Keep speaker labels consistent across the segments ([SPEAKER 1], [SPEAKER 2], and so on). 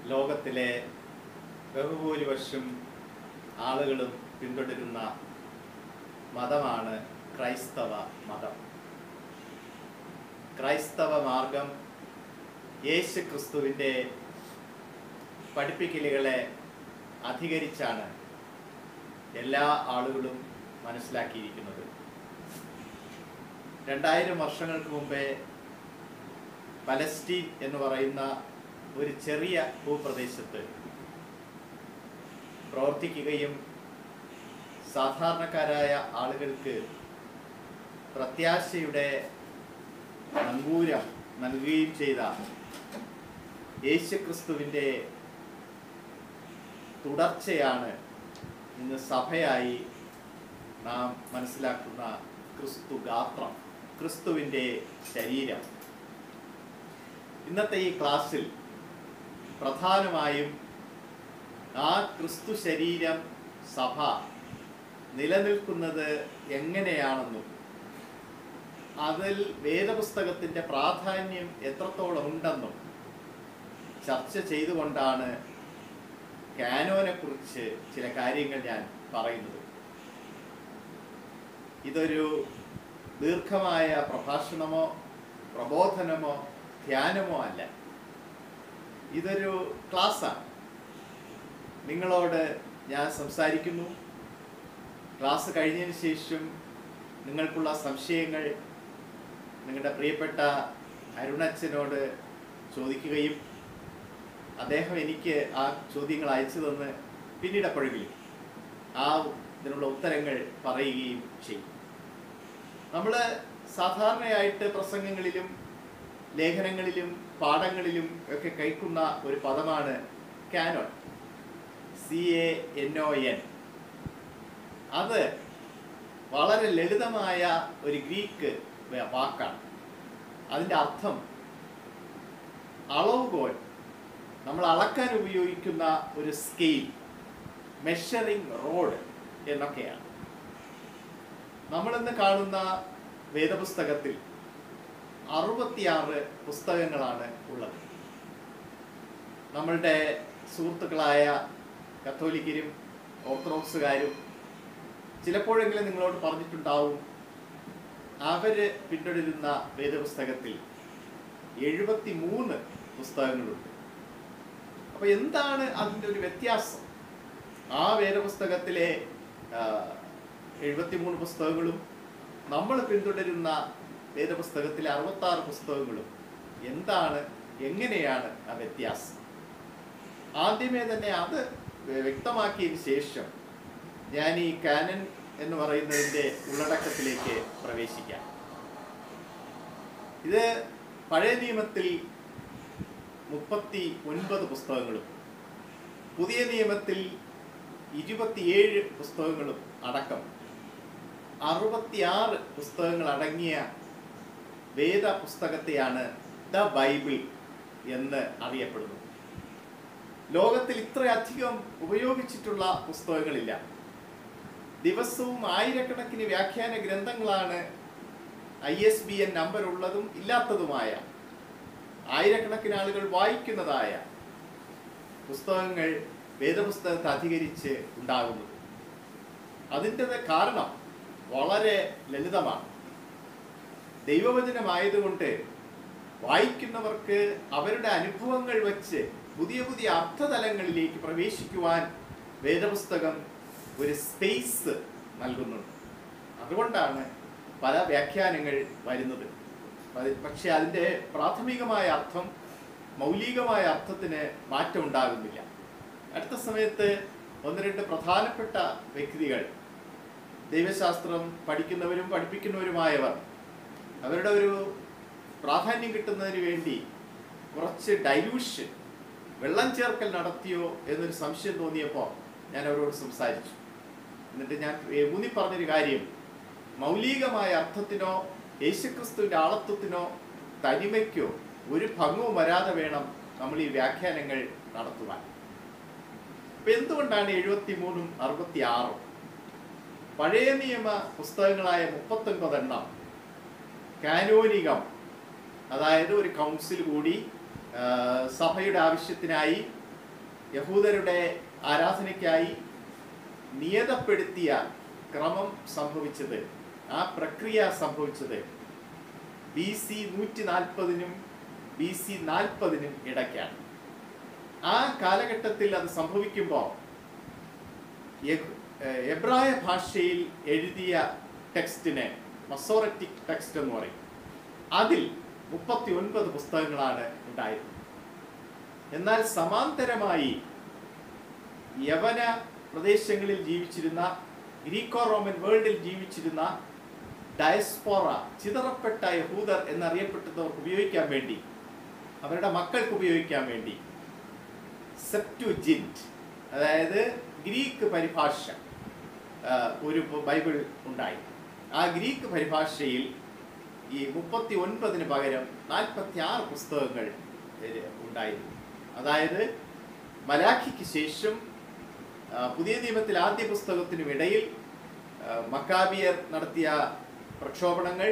[SPEAKER 1] ലോകത്തിലെ ബഹുഭൂരിപക്ഷം ആളുകളും പിന്തുടരുന്ന മതമാണ് ക്രൈസ്തവ മതം ക്രൈസ്തവ മാർഗം യേശു ക്രിസ്തുവിൻ്റെ പഠിപ്പിക്കലുകളെ അധികരിച്ചാണ് എല്ലാ ആളുകളും മനസ്സിലാക്കിയിരിക്കുന്നത് രണ്ടായിരം വർഷങ്ങൾക്ക് മുമ്പേ പലസ്റ്റീൻ എന്ന് പറയുന്ന ഒരു ചെറിയ ഭൂപ്രദേശത്ത് പ്രവർത്തിക്കുകയും സാധാരണക്കാരായ ആളുകൾക്ക് പ്രത്യാശയുടെ നങ്കൂരം നൽകുകയും ചെയ്ത യേശുക്രിസ്തുവിൻ്റെ തുടർച്ചയാണ് ഇന്ന് സഭയായി നാം മനസ്സിലാക്കുന്ന ക്രിസ്തു ഗാത്രം ക്രിസ്തുവിൻ്റെ ശരീരം ഇന്നത്തെ ഈ ക്ലാസ്സിൽ പ്രധാനമായും ആ ക്രിസ്തു ശരീരം സഭ നിലനിൽക്കുന്നത് എങ്ങനെയാണെന്നും അതിൽ വേദപുസ്തകത്തിൻ്റെ പ്രാധാന്യം എത്രത്തോളം ഉണ്ടെന്നും ചർച്ച ചെയ്തുകൊണ്ടാണ് കാനോനെ കുറിച്ച് ചില കാര്യങ്ങൾ ഞാൻ പറയുന്നത് ഇതൊരു ദീർഘമായ പ്രഭാഷണമോ പ്രബോധനമോ ധ്യാനമോ അല്ല ഇതൊരു ക്ലാസ്സാണ് നിങ്ങളോട് ഞാൻ സംസാരിക്കുന്നു ക്ലാസ് കഴിഞ്ഞതിന് ശേഷം നിങ്ങൾക്കുള്ള സംശയങ്ങൾ നിങ്ങളുടെ പ്രിയപ്പെട്ട അരുണച്ചനോട് ചോദിക്കുകയും അദ്ദേഹം എനിക്ക് ആ ചോദ്യങ്ങൾ അയച്ചു തന്ന് പിന്നീട് എപ്പോഴെങ്കിലും ആ ഇതിനുള്ള ഉത്തരങ്ങൾ പറയുകയും ചെയ്യും നമ്മൾ സാധാരണയായിട്ട് പ്രസംഗങ്ങളിലും ലേഖനങ്ങളിലും പാഠങ്ങളിലും ഒക്കെ കഴിക്കുന്ന ഒരു പദമാണ് canon C A N O N അത് വളരെ ലളിതമായ ഒരു ഗ്രീക്ക് വ- വാക്കാണ് അതിൻ്റെ അർത്ഥം അളവുകോൽ നമ്മൾ അളക്കാൻ ഉപയോഗിക്കുന്ന ഒരു സ്കെയിൽ മെഷറിംഗ് റോഡ് എന്നൊക്കെയാണ് നമ്മളിന്ന് കാണുന്ന വേദപുസ്തകത്തിൽ അറുപത്തിയാറ് പുസ്തകങ്ങളാണ് ഉള്ളത് നമ്മളുടെ സുഹൃത്തുക്കളായ കത്തോലിക്കരും ഓർത്തഡോക്സുകാരും ചിലപ്പോഴെങ്കിലും നിങ്ങളോട് പറഞ്ഞിട്ടുണ്ടാവും അവര് പിന്തുടരുന്ന വേദപുസ്തകത്തിൽ എഴുപത്തി മൂന്ന് പുസ്തകങ്ങളുണ്ട് അപ്പൊ എന്താണ് അതിൻ്റെ ഒരു വ്യത്യാസം ആ വേദപുസ്തകത്തിലെ എഴുപത്തിമൂന്ന് പുസ്തകങ്ങളും നമ്മൾ പിന്തുടരുന്ന വേദപുസ്തകത്തിലെ അറുപത്തി ആറ് പുസ്തകങ്ങളും എന്താണ് എങ്ങനെയാണ് ആ വ്യത്യാസം ആദ്യമേ തന്നെ അത് വ്യക്തമാക്കിയതിന് ശേഷം ഞാൻ ഈ കാനൻ എന്ന് പറയുന്നതിൻ്റെ ഉള്ളടക്കത്തിലേക്ക് പ്രവേശിക്കാം ഇത് പഴയ നിയമത്തിൽ മുപ്പത്തി ഒൻപത് പുസ്തകങ്ങളും പുതിയ നിയമത്തിൽ ഇരുപത്തിയേഴ് പുസ്തകങ്ങളും അടക്കം അറുപത്തിയാറ് പുസ്തകങ്ങൾ അടങ്ങിയ വേദ പുസ്തകത്തെയാണ് ദ ബൈബിൾ എന്ന് അറിയപ്പെടുന്നത് ലോകത്തിൽ ഇത്രയധികം ഉപയോഗിച്ചിട്ടുള്ള പുസ്തകങ്ങളില്ല ദിവസവും ആയിരക്കണക്കിന് വ്യാഖ്യാന ഗ്രന്ഥങ്ങളാണ് I S B N number ഉള്ളതും ഇല്ലാത്തതുമായ ആയിരക്കണക്കിന് ആളുകൾ വായിക്കുന്നതായ പുസ്തകങ്ങൾ വേദപുസ്തകത്തെ അധികരിച്ച് ഉണ്ടാകുന്നത് അതിൻ്റെ കാരണം വളരെ ലളിതമാണ് ദൈവവചനമായതുകൊണ്ട് വായിക്കുന്നവർക്ക് അവരുടെ അനുഭവങ്ങൾ വച്ച് പുതിയ പുതിയ അർത്ഥതലങ്ങളിലേക്ക് പ്രവേശിക്കുവാൻ വേദപുസ്തകം ഒരു സ്പേസ് നൽകുന്നുണ്ട് അതുകൊണ്ടാണ് പല വ്യാഖ്യാനങ്ങൾ വരുന്നത് അത് പക്ഷെ അതിൻ്റെ പ്രാഥമികമായ അർത്ഥം മൗലികമായ അർത്ഥത്തിന് മാറ്റം ഉണ്ടാകുന്നില്ല അടുത്ത സമയത്ത് ഒന്ന് രണ്ട് പ്രധാനപ്പെട്ട വ്യക്തികൾ ദൈവശാസ്ത്രം പഠിക്കുന്നവരും പഠിപ്പിക്കുന്നവരുമായവർ അവരുടെ ഒരു പ്രാധാന്യം കിട്ടുന്നതിന് വേണ്ടി കുറച്ച് ഡൈലൂഷൻ വെള്ളം ചേർക്കൽ നടത്തിയോ എന്നൊരു സംശയം തോന്നിയപ്പോൾ ഞാൻ അവരോട് സംസാരിച്ചു എന്നിട്ട് ഞാൻ ഊന്നി പറഞ്ഞൊരു കാര്യം മൗലികമായ അർത്ഥത്തിനോ യേശുക്രിസ്തുവിൻ്റെ ആളത്വത്തിനോ തനിമയ്ക്കോ ഒരു ഭംഗവും വരാതെ വേണം നമ്മൾ ഈ വ്യാഖ്യാനങ്ങൾ നടത്തുവാൻ അപ്പൊ എന്തുകൊണ്ടാണ് എഴുപത്തി മൂന്നും അറുപത്തി ആറും പഴയ നിയമ പുസ്തകങ്ങളായ മുപ്പത്തൊൻപത് എണ്ണം കാനോനികം അതായത് ഒരു കൗൺസിൽ കൂടി ആ, സഭയുടെ ആവശ്യത്തിനായി യഹൂദരുടെ ആരാധനയ്ക്കായി നിയതപ്പെടുത്തിയ ക്രമം സംഭവിച്ചത് ആ പ്രക്രിയ സംഭവിച്ചത് ബി സി നൂറ്റി നാൽപ്പതിനും ബി സി നാൽപ്പതിനും ഇടയ്ക്കാണ് ആ കാലഘട്ടത്തിൽ അത് സംഭവിക്കുമ്പോൾ യ- ഏഹ് എബ്രായ ഭാഷയിൽ എഴുതിയ ടെക്സ്റ്റിന് മസോററ്റിക് ടെക്സ്റ്റ് എന്ന് പറയും അതിൽ മുപ്പത്തി ഒൻപത് പുസ്തകങ്ങളാണ് ഉണ്ടായിരുന്നത് എന്നാൽ സമാന്തരമായി യവന പ്രദേശങ്ങളിൽ ജീവിച്ചിരുന്ന ഗ്രീക്കോ റോമൻ വേൾഡിൽ ജീവിച്ചിരുന്ന ഡയസ്പോറ ചിതറപ്പെട്ട യഹൂദർ എന്നറിയപ്പെട്ടവർക്ക് ഉപയോഗിക്കാൻ വേണ്ടി അവരുടെ മക്കൾക്ക് ഉപയോഗിക്കാൻ വേണ്ടി സെപ്റ്റുജിൻറ്റ് അതായത് ഗ്രീക്ക് പരിഭാഷ ആ, ഒരു ബൈബിൾ ഉണ്ടായി ആ ഗ്രീക്ക് പരിഭാഷയിൽ ഈ മുപ്പത്തി ഒൻപതിന് പകരം നാൽപ്പത്തി ആറ് പുസ്തകങ്ങൾ ഏ, ഉണ്ടായിരുന്നു അതായത് മലാഖിക്ക് ശേഷം ആ, പുതിയ നിയമത്തിൽ ആദ്യ പുസ്തകത്തിനും ഇടയിൽ ആ, മക്കാബിയർ നടത്തിയ പ്രക്ഷോഭണങ്ങൾ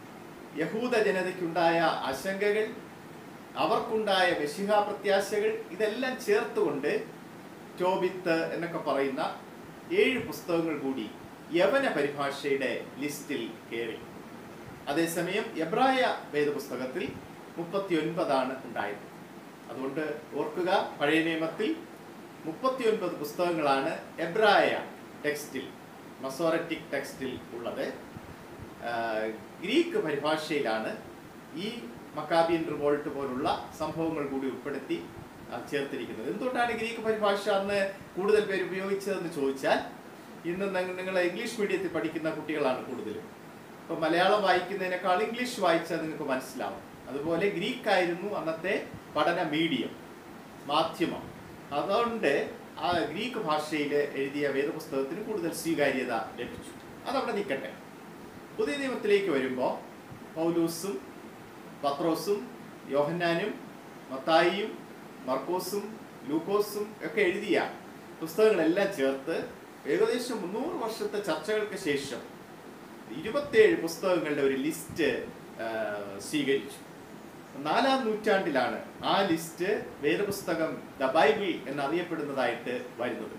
[SPEAKER 1] യഹൂദ ജനതയ്ക്കുണ്ടായ ആശങ്കകൾ അവർക്കുണ്ടായ മെഷിഹ പ്രത്യാശകൾ ഇതെല്ലാം ചേർത്തുകൊണ്ട് ടോബിത്ത് എന്നൊക്കെ പറയുന്ന ഏഴ് പുസ്തകങ്ങൾ കൂടി യവന പരിഭാഷയുടെ ലിസ്റ്റിൽ കയറി അതേസമയം എബ്രായ വേദപുസ്തകത്തിൽ മുപ്പത്തി ഒൻപതാണ് ഉണ്ടായത് അതുകൊണ്ട് ഓർക്കുക പഴയ നിയമത്തിൽ മുപ്പത്തി ഒൻപത് പുസ്തകങ്ങളാണ് എബ്രായ ടെക്സ്റ്റിൽ മസോററ്റിക് ടെക്സ്റ്റിൽ ഉള്ളത് ആ, ഗ്രീക്ക് പരിഭാഷയിലാണ് ഈ മക്കാബിയൻ റിവോൾട്ട് പോലുള്ള സംഭവങ്ങൾ കൂടി ഉൾപ്പെടുത്തി ആ, ചേർത്തിരിക്കുന്നത് എന്തുകൊണ്ടാണ് ഗ്രീക്ക് പരിഭാഷ അന്ന് കൂടുതൽ പേര് ഉപയോഗിച്ചതെന്ന് ചോദിച്ചാൽ ഇന്ന് നിങ്ങൾ ഇംഗ്ലീഷ് മീഡിയത്തിൽ പഠിക്കുന്ന കുട്ടികളാണ് കൂടുതലും ഇപ്പൊ മലയാളം വായിക്കുന്നതിനേക്കാൾ ഇംഗ്ലീഷ് വായിച്ചാൽ നിങ്ങൾക്ക് മനസ്സിലാവും അതുപോലെ ഗ്രീക്ക് ആയിരുന്നു അന്നത്തെ പഠന മീഡിയം മാധ്യമം അതുകൊണ്ട് ആ ഗ്രീക്ക് ഭാഷയിൽ എഴുതിയ വേദപുസ്തകത്തിന് കൂടുതൽ സ്വീകാര്യത ലഭിച്ചു അതവിടെ നിൽക്കട്ടെ പുതിയ നിയമത്തിലേക്ക് വരുമ്പോൾ പൗലൂസും പത്രോസും യോഹന്നാനും മത്തായിയും മർക്കോസും ലൂക്കോസും ഒക്കെ എഴുതിയ പുസ്തകങ്ങളെല്ലാം ചേർത്ത് ഏകദേശം മുന്നൂറ് വർഷത്തെ ചർച്ചകൾക്ക് ശേഷം ഇരുപത്തേഴ് പുസ്തകങ്ങളുടെ ഒരു ലിസ്റ്റ് ആ, സ്വീകരിച്ചു നാലാം നൂറ്റാണ്ടിലാണ് ആ ലിസ്റ്റ് വേദപുസ്തകം ദ ബൈബിൾ എന്നറിയപ്പെടുന്നതായിട്ട് വരുന്നത്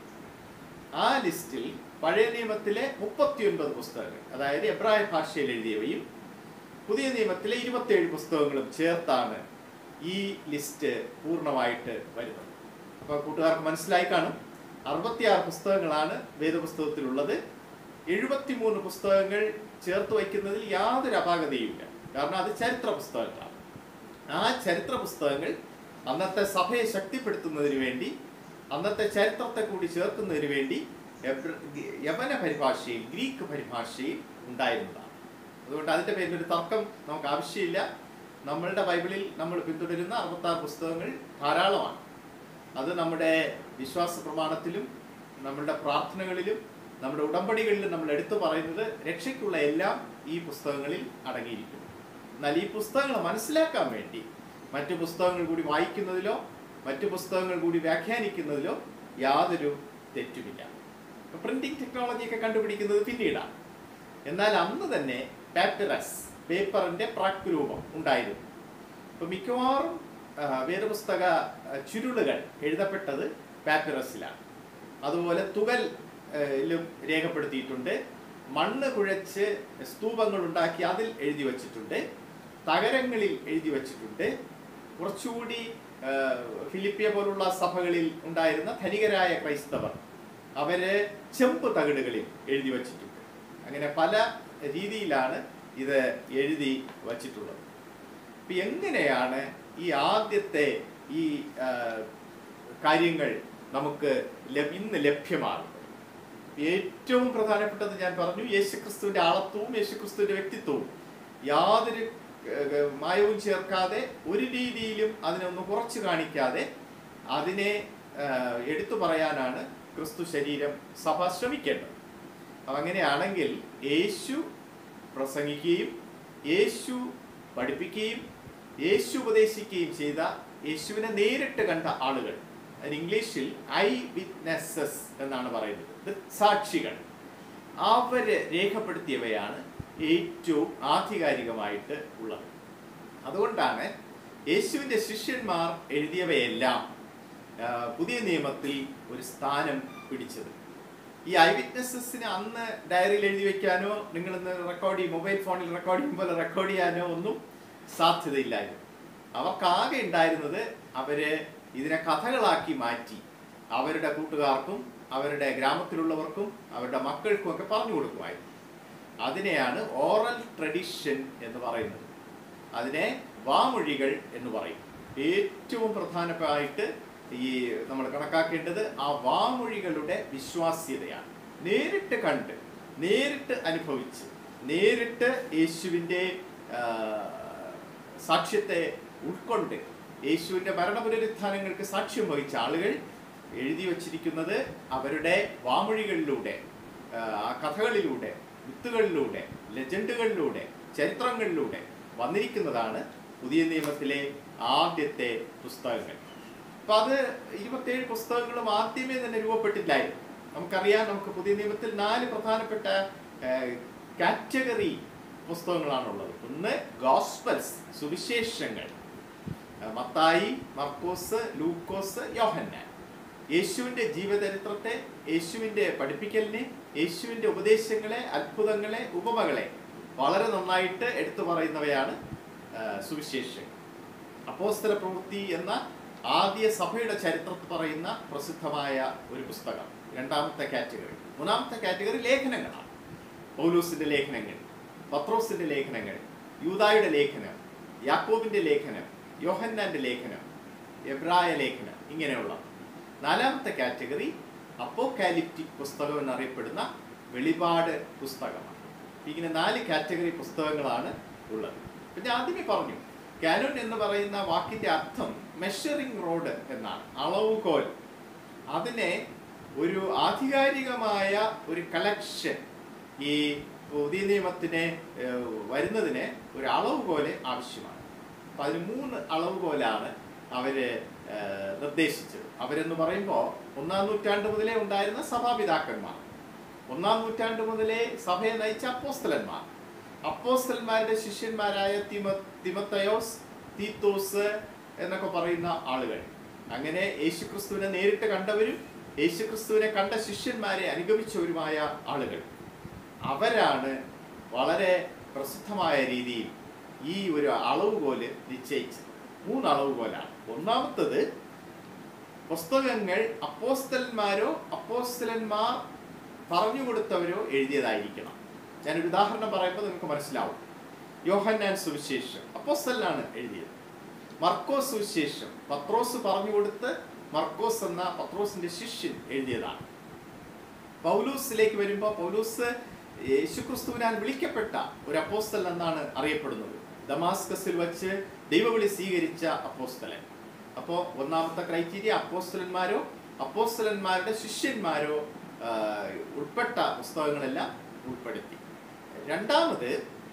[SPEAKER 1] ആ ലിസ്റ്റിൽ പഴയ നിയമത്തിലെ മുപ്പത്തിയൊൻപത് പുസ്തകങ്ങൾ അതായത് എബ്രായ ഭാഷയിൽ എഴുതിയവയും പുതിയ നിയമത്തിലെ ഇരുപത്തിയേഴ് പുസ്തകങ്ങളും ചേർത്താണ് ഈ ലിസ്റ്റ് പൂർണ്ണമായിട്ട് വരുന്നത് അപ്പോൾ കൂട്ടുകാർക്ക് മനസ്സിലായി കാണും അറുപത്തിയാറ് പുസ്തകങ്ങളാണ് വേദപുസ്തകത്തിലുള്ളത് എഴുപത്തിമൂന്ന് പുസ്തകങ്ങൾ ചേർത്ത് വയ്ക്കുന്നതിൽ യാതൊരു അപാകതയുമില്ല കാരണം അത് ചരിത്ര പുസ്തകങ്ങളാണ് ആ ചരിത്ര പുസ്തകങ്ങൾ അന്നത്തെ സഭയെ ശക്തിപ്പെടുത്തുന്നതിന് വേണ്ടി അന്നത്തെ ചരിത്രത്തെ കൂടി ചേർക്കുന്നതിന് വേണ്ടി എബ്ര- യവന പരിഭാഷയിൽ ഗ്രീക്ക് പരിഭാഷയിൽ ഉണ്ടായിരുന്നതാണ് അതുകൊണ്ട് അതിന്റെ പേരിൽ ഒരു തർക്കം നമുക്ക് ആവശ്യമില്ല നമ്മളുടെ ബൈബിളിൽ നമ്മൾ പിന്തുടരുന്ന അറുപത്താറ് പുസ്തകങ്ങൾ ധാരാളമാണ് അത് നമ്മുടെ വിശ്വാസ പ്രമാണത്തിലും നമ്മളുടെ പ്രാർത്ഥനകളിലും നമ്മുടെ ഉടമ്പടികളിലും നമ്മൾ എടുത്തു പറയുന്നത് രക്ഷയ്ക്കുള്ള എല്ലാം ഈ പുസ്തകങ്ങളിൽ അടങ്ങിയിരിക്കുന്നു എന്നാൽ ഈ പുസ്തകങ്ങൾ മനസ്സിലാക്കാൻ വേണ്ടി മറ്റു പുസ്തകങ്ങൾ കൂടി വായിക്കുന്നതിലോ മറ്റു പുസ്തകങ്ങൾ കൂടി വ്യാഖ്യാനിക്കുന്നതിലോ യാതൊരു തെറ്റുമില്ല പ്രിന്റിംഗ് ടെക്നോളജി ഒക്കെ കണ്ടുപിടിക്കുന്നത് പിന്നീടാണ് എന്നാൽ അന്ന് തന്നെ പാപ്പിറസ് പേപ്പറിന്റെ പ്രാക് രൂപം ഉണ്ടായിരുന്നു ഇപ്പൊ മിക്കവാറും ആ, വേദപുസ്തക ആ, ചുരുളുകൾ എഴുതപ്പെട്ടത് പാപ്പിറസിലാണ് അതുപോലെ തുകൽ ആ, ലും രേഖപ്പെടുത്തിയിട്ടുണ്ട് മണ്ണ് കുഴച്ച് സ്തൂപങ്ങൾ ഉണ്ടാക്കി അതിൽ എഴുതി വച്ചിട്ടുണ്ട് തകരങ്ങളിൽ എഴുതി വച്ചിട്ടുണ്ട് കുറച്ചുകൂടി ആ, ഫിലിപ്പിയ പോലുള്ള സഭകളിൽ ഉണ്ടായിരുന്ന ധനികരായ ക്രൈസ്തവർ അവര് ചെമ്പ് തകിടുകളിൽ എഴുതി വച്ചിട്ടുണ്ട് അങ്ങനെ പല രീതിയിലാണ് ഇത് എഴുതി വച്ചിട്ടുള്ളത് അപ്പൊ എങ്ങനെയാണ് ഈ ആദ്യത്തെ ഈ ആ, കാര്യങ്ങൾ നമുക്ക് ലഭ്- ഇന്ന് ലഭ്യമാകുന്നത് ഏറ്റവും പ്രധാനപ്പെട്ടത് ഞാൻ പറഞ്ഞു യേശുക്രിസ്തുവിന്റെ ആളത്വവും യേശുക്രിസ്തുവിന്റെ വ്യക്തിത്വവും യാതൊരു ഏർ, മായവും ചേർക്കാതെ ഒരു രീതിയിലും അതിനൊന്ന് കുറച്ച് കാണിക്കാതെ അതിനെ ഏർ, എടുത്തു പറയാനാണ് ക്രിസ്തു ശരീരം സഭ ശ്രമിക്കേണ്ടത് അപ്പൊ അങ്ങനെയാണെങ്കിൽ യേശു പ്രസംഗിക്കുകയും യേശു പഠിപ്പിക്കുകയും യേശു ഉപദേശിക്കുകയും ചെയ്ത യേശുവിനെ നേരിട്ട് കണ്ട ആളുകൾ അതിന് ഇംഗ്ലീഷിൽ ഐ വിറ്റ്നസ്സസ് എന്നാണ് പറയുന്നത് ദൃക്സാക്ഷികൾ അവര് രേഖപ്പെടുത്തിയവയാണ് ഏറ്റവും ആധികാരികമായിട്ട് ഉള്ളത് അതുകൊണ്ടാണ് യേശുവിൻ്റെ ശിഷ്യന്മാർ എഴുതിയവയെല്ലാം ആ, പുതിയ നിയമത്തിൽ ഒരു സ്ഥാനം പിടിച്ചത് ഈ ഐ വിറ്റ്നസസിന് അന്ന് ഡയറിയിൽ എഴുതി വെക്കാനോ നിങ്ങൾ ഇന്ന് റെക്കോർഡ് ചെയ്യും മൊബൈൽ ഫോണിൽ റെക്കോർഡ് ചെയ്യും പോലെ റെക്കോർഡ് ചെയ്യാനോ ഒന്നും സാധ്യതയില്ലായിരുന്നു അവർക്കാകെ ഉണ്ടായിരുന്നത് അവര് ഇതിനെ കഥകളാക്കി മാറ്റി അവരുടെ കൂട്ടുകാർക്കും അവരുടെ ഗ്രാമത്തിലുള്ളവർക്കും അവരുടെ മക്കൾക്കും ഒക്കെ പറഞ്ഞു കൊടുക്കുമായിരുന്നു അതിനെയാണ് ഓറൽ ട്രഡിഷൻ എന്ന് പറയുന്നത് അതിനെ വാമൊഴികൾ എന്ന് പറയും ഏറ്റവും പ്രധാനമായിട്ട് ഈ നമ്മൾ കണക്കാക്കേണ്ടത് ആ വാമൊഴികളുടെ വിശ്വാസ്യതയാണ് നേരിട്ട് കണ്ട് നേരിട്ട് അനുഭവിച്ച് നേരിട്ട് യേശുവിൻ്റെ ആ, സാക്ഷ്യത്തെ ഉൾക്കൊണ്ട് യേശുവിൻ്റെ മരണപുനരുത്ഥാനങ്ങൾക്ക് സാക്ഷ്യം വഹിച്ച ആളുകൾ എഴുതി വച്ചിരിക്കുന്നത് അവരുടെ വാമൊഴികളിലൂടെ ആ, ആ കഥകളിലൂടെ വിത്തുകളിലൂടെ ലെജൻഡുകളിലൂടെ ചരിത്രങ്ങളിലൂടെ വന്നിരിക്കുന്നതാണ് പുതിയ നിയമത്തിലെ ആദ്യത്തെ പുസ്തകങ്ങൾ അപ്പൊ അത് ഇരുപത്തേഴ് പുസ്തകങ്ങളും ആദ്യമേ തന്നെ രൂപപ്പെട്ടില്ലായിരുന്നു നമുക്കറിയാം നമുക്ക് പുതിയ നിയമത്തിൽ നാല് പ്രധാനപ്പെട്ട കാറ്റഗറി പുസ്തകങ്ങളാണുള്ളത് ഒന്ന് ഗോസ്പൽസ് സുവിശേഷങ്ങൾ ആ, മത്തായി മർക്കോസ് ലൂക്കോസ് യോഹന്നാൻ യേശുവിൻ്റെ ജീവചരിത്രത്തെ യേശുവിൻ്റെ പഠിപ്പിക്കലിനെ യേശുവിൻ്റെ ഉപദേശങ്ങളെ അത്ഭുതങ്ങളെ ഉപമകളെ വളരെ നന്നായിട്ട് എടുത്തു പറയുന്നവയാണ് ആ, സുവിശേഷങ്ങൾ അപ്പോസ്തല പ്രവൃത്തി എന്ന ആദ്യ സഭയുടെ ചരിത്രത്തിൽ പറയുന്ന പ്രസിദ്ധമായ ഒരു പുസ്തകം രണ്ടാമത്തെ കാറ്റഗറി മൂന്നാമത്തെ കാറ്റഗറി ലേഖനങ്ങളാണ് പൗലൂസിന്റെ ലേഖനങ്ങൾ പത്രോസിന്റെ ലേഖനങ്ങൾ യൂദായുടെ ലേഖനം യാക്കോബിന്റെ ലേഖനം യോഹന്നാന്റെ ലേഖനം എബ്രായ ലേഖനം ഇങ്ങനെയുള്ള നാലാമത്തെ കാറ്റഗറി അപ്പോകാലിപ്റ്റിക് പുസ്തകം എന്നറിയപ്പെടുന്ന വെളിപാട് പുസ്തകമാണ് ഇങ്ങനെ നാല് കാറ്റഗറി പുസ്തകങ്ങളാണ് ഉള്ളത് പിന്നെ ആദ്യമേ പറഞ്ഞു കാനോൻ എന്ന് പറയുന്ന വാക്കിന്റെ അർത്ഥം മെഷറിംഗ് റോഡ് എന്നാണ് അളവുകോൽ അതിനെ ഒരു ആധികാരികമായ ഒരു കളക്ഷൻ ഈ പുതിയ നിയമത്തിന് ഏഹ്, വരുന്നതിന് ഒരു അളവുകോല് ആവശ്യമാണ് അപ്പൊ അതിന് മൂന്ന് അളവുകോലാണ് അവര് ഏഹ്, നിർദ്ദേശിച്ചത് അവരെന്ന് പറയുമ്പോൾ ഒന്നാം നൂറ്റാണ്ട് മുതലേ ഉണ്ടായിരുന്ന സഭാപിതാക്കന്മാർ ഒന്നാം നൂറ്റാണ്ട് മുതലേ സഭയെ നയിച്ച അപ്പോസ്തലന്മാർ അപ്പോസ്തലന്മാരുടെ ശിഷ്യന്മാരായ തിമ തിമത്തയോസ് തീത്തോസ് എന്നൊക്കെ പറയുന്ന ആളുകൾ അങ്ങനെ യേശുക്രിസ്തുവിനെ നേരിട്ട് കണ്ടവരും യേശുക്രിസ്തുവിനെ കണ്ട ശിഷ്യന്മാരെ അനുഗമിച്ചവരുമായ ആളുകൾ അവരാണ് വളരെ പ്രസിദ്ധമായ രീതിയിൽ ഈ ഒരു അളവുകോല് നിശ്ചയിച്ചത് മൂന്ന് അളവുകോലാണ് ഒന്നാമത്തത് പുസ്തകങ്ങൾ അപ്പോസ്തലന്മാരോ അപ്പോസ്തലന്മാർ പറഞ്ഞു കൊടുത്തവരോ എഴുതിയതായിരിക്കണം ഞാനൊരു ഉദാഹരണം പറയുമ്പോൾ നിങ്ങൾക്ക് മനസ്സിലാവും യോഹന്നാൻ സുവിശേഷം അപ്പോസ്തലനാണ് എഴുതിയത് മർക്കോസ് സുവിശേഷം പത്രോസ് പറഞ്ഞു കൊടുത്ത് മർക്കോസ് എന്ന പത്രോസിന്റെ ശിഷ്യൻ എഴുതിയതാണ് പൗലൂസിലേക്ക് വരുമ്പോൾ പൗലൂസ് യേശുക്രിസ്തുവിനാൽ വിളിക്കപ്പെട്ട ഒരു അപ്പോസ്തലൻ എന്നാണ് അറിയപ്പെടുന്നത് ദമാസ്കസിൽ വച്ച് ദൈവവിളി സ്വീകരിച്ച അപ്പോസ്തലൻ അപ്പോൾ ഒന്നാമത്തെ ക്രൈറ്റീരിയ അപ്പോസ്തലന്മാരോ അപ്പോസ്തലന്മാരുടെ ശിഷ്യന്മാരോ ആ, ഉൾപ്പെട്ട പുസ്തകങ്ങളെല്ലാം ഉൾപ്പെടുത്തി രണ്ടാമത്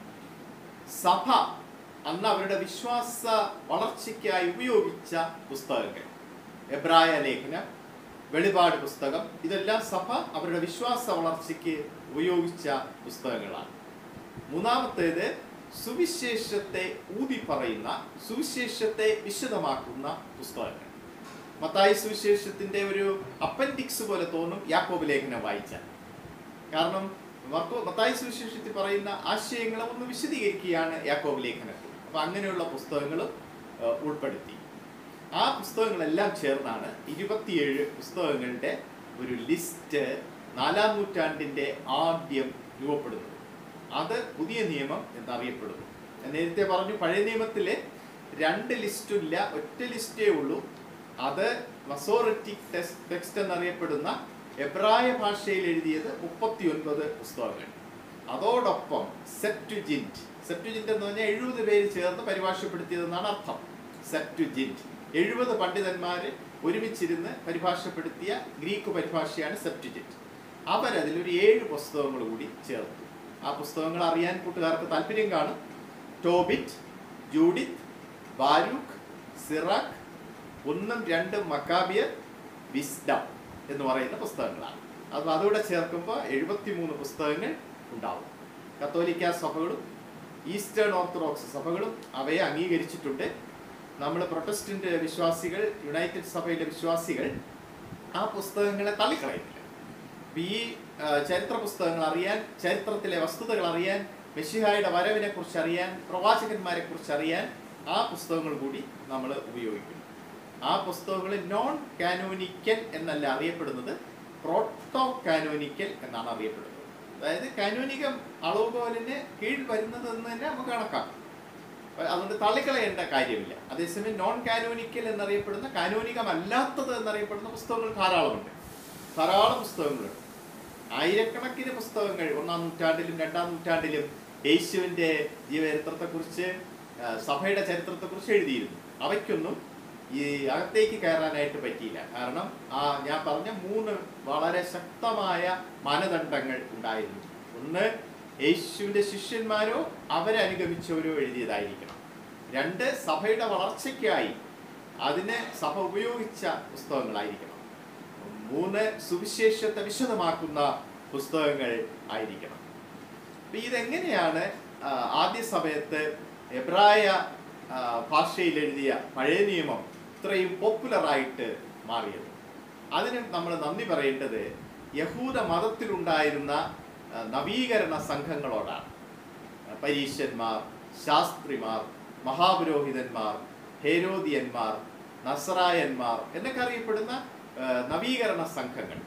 [SPEAKER 1] സഭ അന്ന് അവരുടെ വിശ്വാസ വളർച്ചയ്ക്കായി ഉപയോഗിച്ച പുസ്തകങ്ങൾ എബ്രായ ലേഖനം വെളിപാട് പുസ്തകം ഇതെല്ലാം സഭ അവരുടെ വിശ്വാസ വളർച്ചയ്ക്ക് ഉപയോഗിച്ച പുസ്തകങ്ങളാണ് മൂന്നാമത്തേത് സുവിശേഷത്തെ ഊതി പറയുന്ന സുവിശേഷത്തെ വിശദമാക്കുന്ന പുസ്തകങ്ങൾ മത്തായി സുവിശേഷത്തിന്റെ ഒരു അപ്പൻഡിക്സ് പോലെ തോന്നും യാക്കോബ് ലേഖനം വായിച്ചാൽ കാരണം മർക്കോ മത്തായി സുവിശേഷത്തിൽ പറയുന്ന ആശയങ്ങളെ ഒന്ന് വിശദീകരിക്കുകയാണ് യാക്കോബ് ലേഖനത്തിൽ അപ്പൊ അങ്ങനെയുള്ള പുസ്തകങ്ങളും ഏഹ്, ഉൾപ്പെടുത്തി ആ പുസ്തകങ്ങളെല്ലാം ചേർന്നാണ് ഇരുപത്തിയേഴ് പുസ്തകങ്ങളുടെ ഒരു ലിസ്റ്റ് നാലാം നൂറ്റാണ്ടിന്റെ ആദ്യം രൂപപ്പെടുന്നത് അത് പുതിയ നിയമം എന്നറിയപ്പെടുന്നു ഞാൻ നേരത്തെ പറഞ്ഞു പഴയ നിയമത്തിലെ രണ്ട് ലിസ്റ്റും ഇല്ല ഒറ്റ ലിസ്റ്റേ ഉള്ളൂ അത് മസോറിറ്റിക് ടെക്സ്റ്റ് എന്നറിയപ്പെടുന്ന എബ്രായ ഭാഷയിൽ എഴുതിയത് മുപ്പത്തിയൊൻപത് പുസ്തകങ്ങൾ അതോടൊപ്പം സെപ്റ്റുജിൻറ്റ് സെപ്റ്റുജിൻറ്റ് എന്ന് പറഞ്ഞാൽ എഴുപത് പേര് ചേർന്ന് പരിഭാഷപ്പെടുത്തിയതെന്നാണ് അർത്ഥം സെപ്റ്റുജിൻറ്റ് എഴുപത് പണ്ഡിതന്മാര് ഒരുമിച്ചിരുന്ന് പരിഭാഷപ്പെടുത്തിയ ഗ്രീക്ക് പരിഭാഷയാണ് സെപ്റ്റുജിൻറ്റ് അവരതിലൊരു ഏഴ് പുസ്തകങ്ങൾ കൂടി ചേർത്തു ആ പുസ്തകങ്ങൾ അറിയാൻ കൂട്ടുകാർക്ക് താല്പര്യം കാണും ടോബിറ്റ് ജൂഡിത്ത് ബാരൂഖ് സിറാഖ് ഒന്നും രണ്ടും മക്കാബിയർ വിസ്ഡം എന്ന് പറയുന്ന പുസ്തകങ്ങളാണ് അത് അതുകൂടെ ചേർക്കുമ്പോൾ എഴുപത്തിമൂന്ന് പുസ്തകങ്ങൾ ഉണ്ടാവും കത്തോലിക്ക സഭകളും ഈസ്റ്റേൺ ഓർത്തഡോക്സ് സഭകളും അവയെ അംഗീകരിച്ചിട്ടുണ്ട് നമ്മൾ പ്രൊട്ടസ്റ്റന്റ് വിശ്വാസികൾ യുണൈറ്റഡ് സഭയിലെ വിശ്വാസികൾ ആ പുസ്തകങ്ങളെ തള്ളിക്കളയുന്നില്ല അപ്പൊ ഈ ആ, ചരിത്ര പുസ്തകങ്ങൾ അറിയാൻ ചരിത്രത്തിലെ വസ്തുതകൾ അറിയാൻ മെസ്സിഹായുടെ വരവിനെ കുറിച്ച് അറിയാൻ പ്രവാചകന്മാരെ കുറിച്ച് അറിയാൻ ആ പുസ്തകങ്ങൾ കൂടി നമ്മൾ ഉപയോഗിക്കുന്നു ആ പുസ്തകങ്ങൾ നോൺ കാനോനിക്കൽ എന്നല്ല അറിയപ്പെടുന്നത് പ്രോട്ടോ കാനോനിക്കൽ എന്നാണ് അറിയപ്പെടുന്നത് അതായത് കാനോനികം അളവുകോലിന് കീഴിൽ വരുന്നത് എന്ന് തന്നെ നമുക്ക് കണക്കാക്കാം അപ്പൊ അതുകൊണ്ട് തള്ളിക്കളയേണ്ട കാര്യമില്ല അതേസമയം നോൺ കാനോനിക്കൽ എന്നറിയപ്പെടുന്ന കാനോനികമല്ലാത്തത് എന്നറിയപ്പെടുന്ന പുസ്തകങ്ങൾ ധാരാളമുണ്ട് ധാരാളം പുസ്തകങ്ങളുണ്ട് ആയിരക്കണക്കിന് പുസ്തകങ്ങൾ ഒന്നാം നൂറ്റാണ്ടിലും രണ്ടാം നൂറ്റാണ്ടിലും യേശുവിന്റെ ജീവചരിത്രത്തെക്കുറിച്ച് ആ, സഭയുടെ ചരിത്രത്തെക്കുറിച്ച് എഴുതിയിരുന്നു അവയ്ക്കൊന്നും ഈ അകത്തേക്ക് കയറാനായിട്ട് പറ്റിയില്ല കാരണം ആ ഞാൻ പറഞ്ഞ മൂന്ന് വളരെ ശക്തമായ മാനദണ്ഡങ്ങൾ ഉണ്ടായിരുന്നു ഒന്ന് യേശുവിന്റെ ശിഷ്യന്മാരോ അവരെ അനുഗമിച്ചവരോ എഴുതിയതായിരിക്കണം രണ്ട് സഭയുടെ വളർച്ചയ്ക്കായി അതിന് സഭ ഉപയോഗിച്ച പുസ്തകങ്ങളായിരിക്കണം മൂന്ന് സുവിശേഷത്തെ വിശദമാക്കുന്ന പുസ്തകങ്ങൾ ആയിരിക്കണം അപ്പൊ ഇതെങ്ങനെയാണ് ആ, ആദ്യ സമയത്ത് എബ്രായ ആ, ഭാഷയിൽ എഴുതിയ പഴയ നിയമം ഇത്രയും പോപ്പുലറായിട്ട് മാറിയത് അതിന് നമ്മൾ നന്ദി പറയേണ്ടത് യഹൂദ മതത്തിലുണ്ടായിരുന്ന ആ, നവീകരണ സംഘങ്ങളോടാണ് പരീശന്മാർ ശാസ്ത്രിമാർ മഹാപുരോഹിതന്മാർ ഹേരോദിയന്മാർ നസറായന്മാർ എന്നൊക്കെ അറിയപ്പെടുന്ന ആ, നവീകരണ സംഘങ്ങൾ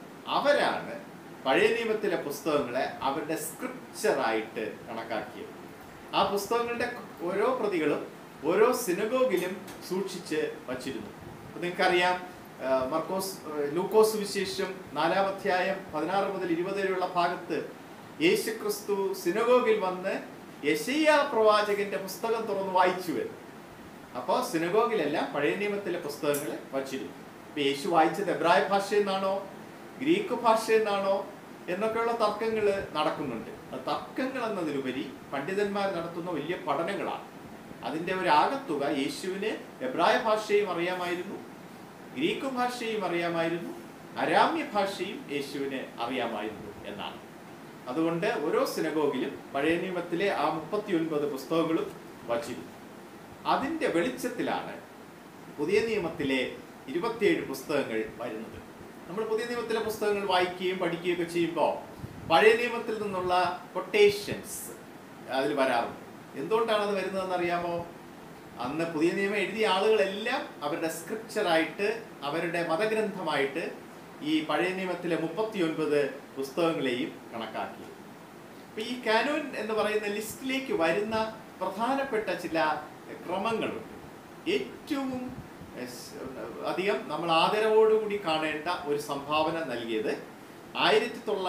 [SPEAKER 1] അവരാണ് പഴയ നിയമത്തിലെ പുസ്തകങ്ങളെ അവരുടെ സ്ക്രിപ്ചറായിട്ട് കണക്കാക്കിയത് ആ പുസ്തകങ്ങളുടെ ഓരോ പ്രതികളും ഓരോ സിനഗോഗിലും സൂക്ഷിച്ച് വച്ചിരുന്നു അപ്പൊ നിങ്ങൾക്കറിയാം ആ, മർക്കോസ് ആ, ലൂക്കോസ് വിശേഷം നാലാം അധ്യായം പതിനാറ് മുതൽ ഇരുപത് വരെയുള്ള ഭാഗത്ത് യേശുക്രിസ്തു സിനഗോഗിൽ വന്ന് യശയ്യ പ്രവാചകന്റെ പുസ്തകം തുറന്ന് വായിച്ചു വരും അപ്പോൾ സിനഗോഗിലെല്ലാം പഴയ നിയമത്തിലെ പുസ്തകങ്ങൾ വച്ചിരുന്നു ഇപ്പൊ യേശു വായിച്ചത് എബ്രായ ഭാഷയിൽ നിന്നാണോ ഗ്രീക്ക് ഭാഷയിൽ നിന്നാണോ എന്നൊക്കെയുള്ള തർക്കങ്ങൾ നടക്കുന്നുണ്ട് അത് തർക്കങ്ങൾ എന്നതിലുപരി പണ്ഡിതന്മാർ നടത്തുന്ന വലിയ പഠനങ്ങളാണ് അതിന്റെ ഒരു ആകത്തുക യേശുവിന് എബ്രായ ഭാഷയും അറിയാമായിരുന്നു ഗ്രീക്ക് ഭാഷയും അറിയാമായിരുന്നു അരാമ്യ ഭാഷയും യേശുവിന് അറിയാമായിരുന്നു എന്നാണ് അതുകൊണ്ട് ഓരോ സിനഗോഗിലും പഴയ നിയമത്തിലെ ആ മുപ്പത്തി ഒൻപത് പുസ്തകങ്ങളും വച്ചിരുന്നു അതിന്റെ വെളിച്ചത്തിലാണ് പുതിയ നിയമത്തിലെ ഇരുപത്തിയേഴ് പുസ്തകങ്ങൾ വരുന്നത് നമ്മൾ പുതിയ നിയമത്തിലെ പുസ്തകങ്ങൾ വായിക്കുകയും പഠിക്കുകയും ഒക്കെ ചെയ്യുമ്പോൾ പഴയ നിയമത്തിൽ നിന്നുള്ള കൊട്ടേഷൻസ് അതിൽ വരാറുണ്ട് എന്തുകൊണ്ടാണ് അത് വരുന്നതെന്ന് അറിയാമോ അന്ന് പുതിയ നിയമം എഴുതിയ ആളുകളെല്ലാം അവരുടെ സ്ക്രിപ്ചറായിട്ട് അവരുടെ മതഗ്രന്ഥമായിട്ട് ഈ പഴയ നിയമത്തിലെ മുപ്പത്തിയൊൻപത് പുസ്തകങ്ങളെയും കണക്കാക്കി അപ്പൊ ഈ കാനൂൻ എന്ന് പറയുന്ന ലിസ്റ്റിലേക്ക് വരുന്ന പ്രധാനപ്പെട്ട ചില ക്രമങ്ങളുണ്ട് ഏറ്റവും എഹ്, സ്- അധികം നമ്മൾ ആദരവോടുകൂടി കാണേണ്ട ഒരു സംഭാവന നൽകിയത് ആയിരത്തി തൊള്ള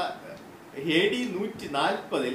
[SPEAKER 1] എ ഡി നൂറ്റി നാൽപ്പതിൽ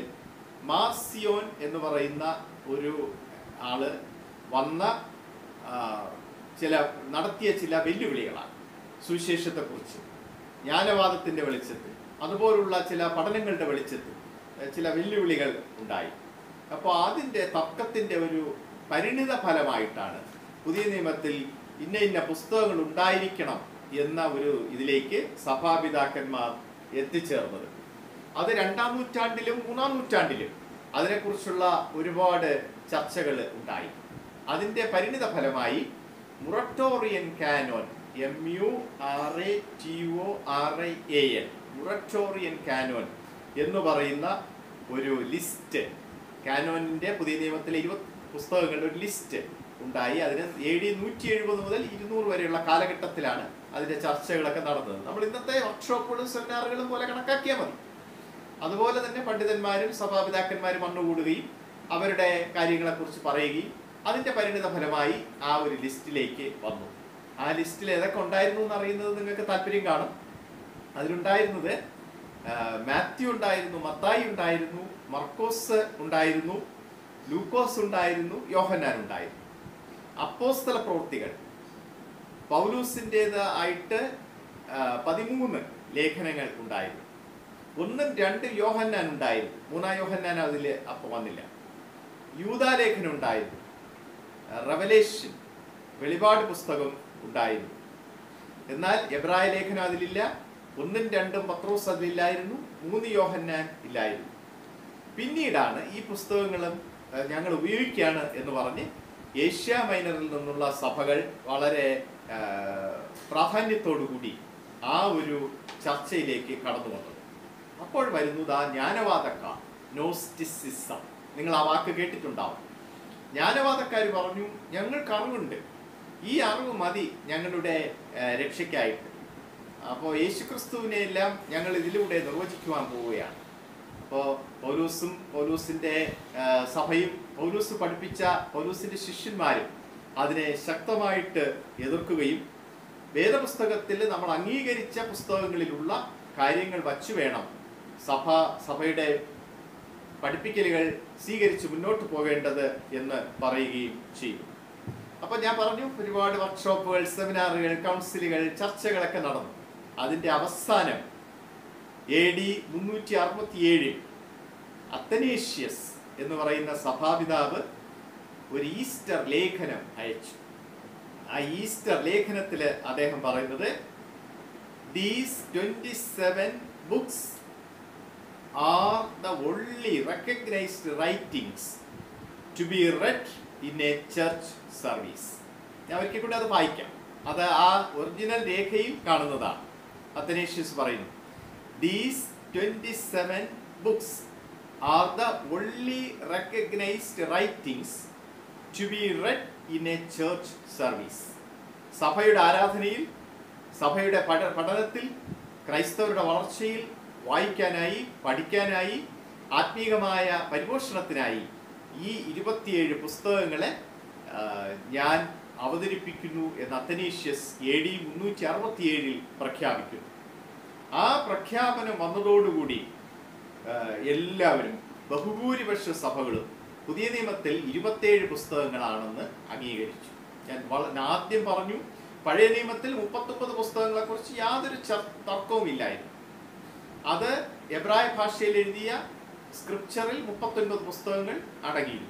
[SPEAKER 1] മാർസിയോൻ എന്ന് പറയുന്ന ഒരു ആള് വന്ന ആ, ചില നടത്തിയ ചില വെല്ലുവിളികളാണ് സുവിശേഷത്തെക്കുറിച്ച് ജ്ഞാനവാദത്തിന്റെ വെളിച്ചത്തിൽ അതുപോലുള്ള ചില പഠനങ്ങളുടെ വെളിച്ചത്തിൽ എഹ്, ചില വെല്ലുവിളികൾ ഉണ്ടായി അപ്പോൾ അതിൻ്റെ തർക്കത്തിന്റെ ഒരു പരിണിത ഫലമായിട്ടാണ് പുതിയ നിയമത്തിൽ ഇന്ന ഇന്ന പുസ്തകങ്ങൾ ഉണ്ടായിരിക്കണം എന്ന ഒരു ഇതിലേക്ക് സഭാപിതാക്കന്മാർ എത്തിച്ചേർന്നത് അത് രണ്ടാം നൂറ്റാണ്ടിലും മൂന്നാം നൂറ്റാണ്ടിലും അതിനെക്കുറിച്ചുള്ള ഒരുപാട് ചർച്ചകൾ ഉണ്ടായി അതിന്റെ പരിണിത ഫലമായി Muratorian canon M U R A T O R I A N Muratorian canon എന്ന് പറയുന്ന ഒരു ലിസ്റ്റ് കാനോനിന്റെ പുതിയ നിയമത്തിലെ ഇരുപത് പുസ്തകങ്ങളുടെ ഒരു ലിസ്റ്റ് ഉണ്ടായി അതിന് എ ഡി നൂറ്റി എഴുപത് മുതൽ ഇരുന്നൂറ് വരെയുള്ള കാലഘട്ടത്തിലാണ് അതിന്റെ ചർച്ചകളൊക്കെ നടന്നത് നമ്മൾ ഇന്നത്തെ വർക്ക്ഷോപ്പുകളും സെമിനാറുകളും പോലെ കണക്കാക്കിയാൽ മതി അതുപോലെ തന്നെ പണ്ഡിതന്മാരും സഭാപിതാക്കന്മാരും വന്നുകൂടുകയും അവരുടെ കാര്യങ്ങളെക്കുറിച്ച് പറയുകയും അതിന്റെ പരിണിത ഫലമായി ആ ഒരു ലിസ്റ്റിലേക്ക് വന്നു ആ ലിസ്റ്റിൽ ഏതൊക്കെ ഉണ്ടായിരുന്നു എന്ന് അറിയുന്നത് നിങ്ങൾക്ക് താല്പര്യം കാണും അതിലുണ്ടായിരുന്നത് ആ, മാത്യു ഉണ്ടായിരുന്നു മത്തായി ഉണ്ടായിരുന്നു മർക്കോസ് ഉണ്ടായിരുന്നു ലൂക്കോസ് ഉണ്ടായിരുന്നു യോഹന്നാൻ ഉണ്ടായിരുന്നു അപ്പോസ്തല പ്രവൃത്തികൾ പൗലൂസിൻ്റെത് ആയിട്ട് ആ, പതിമൂന്ന് ലേഖനങ്ങൾ ഉണ്ടായിരുന്നു ഒന്നും രണ്ടും യോഹന്നാൻ ഉണ്ടായിരുന്നു മൂന്നാം യോഹന്നാൻ അതിൽ അപ്പോൾ വന്നില്ല യൂതാലേഖനം ഉണ്ടായിരുന്നു റവലേഷൻ വെളിപാട് പുസ്തകം ഉണ്ടായിരുന്നു എന്നാൽ എബ്രായ ലേഖനം അതിലില്ല ഒന്നും രണ്ടും പത്രോസ് അതിലില്ലായിരുന്നു മൂന്ന് യോഹന്നാൻ ഇല്ലായിരുന്നു പിന്നീടാണ് ഈ പുസ്തകങ്ങളും ഏഹ്, ഞങ്ങൾ ഉപയോഗിക്കുകയാണ് എന്ന് പറഞ്ഞ് ഏഷ്യ മൈനറിൽ നിന്നുള്ള സഭകൾ വളരെ ആ, പ്രാധാന്യത്തോടുകൂടി ആ ഒരു ചർച്ചയിലേക്ക് കടന്നു വന്നത് അപ്പോൾ വരുന്നത് ആ ജ്ഞാനവാദക്കാർ നോസ്റ്റിസിസം നിങ്ങൾ ആ വാക്ക് കേട്ടിട്ടുണ്ടാവും ജ്ഞാനവാദക്കാർ പറഞ്ഞു ഞങ്ങൾക്ക് അറിവുണ്ട് ഈ അറിവ് മതി ഞങ്ങളുടെ ആ, രക്ഷയ്ക്കായിട്ട് അപ്പോൾ യേശുക്രിസ്തുവിനെ എല്ലാം ഞങ്ങൾ ഇതിലൂടെ നിർവചിക്കുവാൻ പോവുകയാണ് അപ്പോൾ പൗലൂസും പൗലൂസിൻ്റെ ആ, സഭയും പൗലൂസ് പഠിപ്പിച്ച പൗലൂസിൻ്റെ ശിഷ്യന്മാരും അതിനെ ശക്തമായിട്ട് എതിർക്കുകയും വേദപുസ്തകത്തിൽ നമ്മൾ അംഗീകരിച്ച പുസ്തകങ്ങളിലുള്ള കാര്യങ്ങൾ വച്ചു വേണം സഭ സഭയുടെ പഠിപ്പിക്കലുകൾ സ്വീകരിച്ച് മുന്നോട്ട് പോകേണ്ടത് എന്ന് പറയുകയും ചെയ്തു അപ്പോൾ ഞാൻ പറഞ്ഞു ഒരുപാട് വർക്ക്ഷോപ്പുകൾ സെമിനാറുകൾ കൗൺസിലുകൾ ചർച്ചകളൊക്കെ നടന്നു അതിൻ്റെ അവസാനം എ ഡി മുന്നൂറ്റി അറുപത്തിയേഴിൽ അത്തനേഷ്യസ് എന്ന് പറയുന്ന സഭാപിതാവ് ഒരു ഈസ്റ്റർ ലേഖനം അയച്ചു ആ ഈസ്റ്റർ ലേഖനത്തിൽ അദ്ദേഹം പറയുന്നത് these twenty seven books are the only recognised writings to be read in a church service ഞാൻ ഒരിക്കൽ കൂടി അത് വായിക്കാം അത് ആ ഒറിജിനൽ രേഖയിൽ കാണുന്നതാണ് അത്തനേഷ്യസ് പറയുന്നു these twenty seven books are the only recognised writings to be read in a church service സഭയുടെ ആരാധനയിൽ സഭയുടെ പഠ പഠനത്തിൽ ക്രൈസ്തവരുടെ വളർച്ചയിൽ വായിക്കാനായി പഠിക്കാനായി ആത്മീകമായ പരിപോഷണത്തിനായി ഈ ഇരുപത്തിയേഴ് പുസ്തകങ്ങളെ ആ, ഞാൻ അവതരിപ്പിക്കുന്നു എന്ന് അത്തനീഷ്യസ് എ ഡി മുന്നൂറ്റി അറുപത്തിയേഴിൽ പ്രഖ്യാപിക്കുന്നു ആ പ്രഖ്യാപനം വന്നതോടുകൂടി ആ, എല്ലാവരും ബഹുഭൂരിപക്ഷ സഭകളും പുതിയ നിയമത്തിൽ ഇരുപത്തേഴ് പുസ്തകങ്ങളാണെന്ന് അംഗീകരിച്ചു ഞാൻ വള ഞാൻ ആദ്യം പറഞ്ഞു പഴയ നിയമത്തിൽ മുപ്പത്തൊമ്പത് പുസ്തകങ്ങളെ കുറിച്ച് യാതൊരു ചർ- തർക്കവും ഇല്ലായിരുന്നു അത് എബ്രായ ഭാഷയിൽ എഴുതിയ സ്ക്രിപ്ചറിൽ മുപ്പത്തൊൻപത് പുസ്തകങ്ങൾ അടങ്ങിയിരുന്നു